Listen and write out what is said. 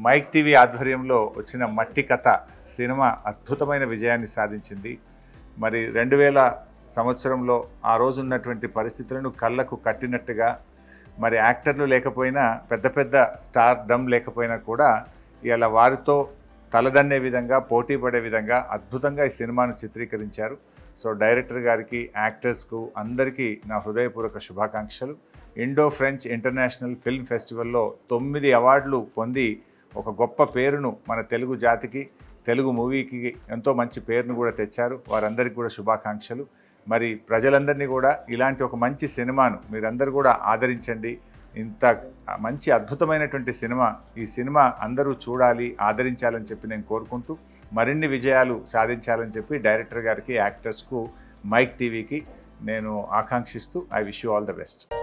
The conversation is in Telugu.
మైక్ టీవీ ఆధ్వర్యంలో వచ్చిన మట్టి కథ సినిమా అద్భుతమైన విజయాన్ని సాధించింది మరి రెండు వేల సంవత్సరంలో ఆ రోజు ఉన్నటువంటి పరిస్థితులను కళ్ళకు కట్టినట్టుగా మరి యాక్టర్లు లేకపోయినా పెద్ద పెద్ద స్టార్ డమ్ లేకపోయినా కూడా ఇలా వారితో తలదన్నే విధంగా పోటీ పడే విధంగా అద్భుతంగా ఈ సినిమాను చిత్రీకరించారు సో డైరెక్టర్ గారికి యాక్టర్స్కు అందరికీ నా హృదయపూర్వక శుభాకాంక్షలు ఇండో ఫ్రెంచ్ ఇంటర్నేషనల్ ఫిల్మ్ ఫెస్టివల్లో తొమ్మిది అవార్డులు పొంది ఒక గొప్ప పేరును మన తెలుగు జాతికి తెలుగు మూవీకి ఎంతో మంచి పేరును కూడా తెచ్చారు వారందరికీ కూడా శుభాకాంక్షలు మరి ప్రజలందరినీ కూడా ఇలాంటి ఒక మంచి సినిమాను మీరందరూ కూడా ఆదరించండి ఇంత మంచి అద్భుతమైనటువంటి సినిమా ఈ సినిమా అందరూ చూడాలి ఆదరించాలని చెప్పి నేను కోరుకుంటూ మరిన్ని విజయాలు సాధించాలని చెప్పి డైరెక్టర్ గారికి యాక్టర్స్కు మైక్ టీవీకి నేను ఆకాంక్షిస్తూ I wish you all the best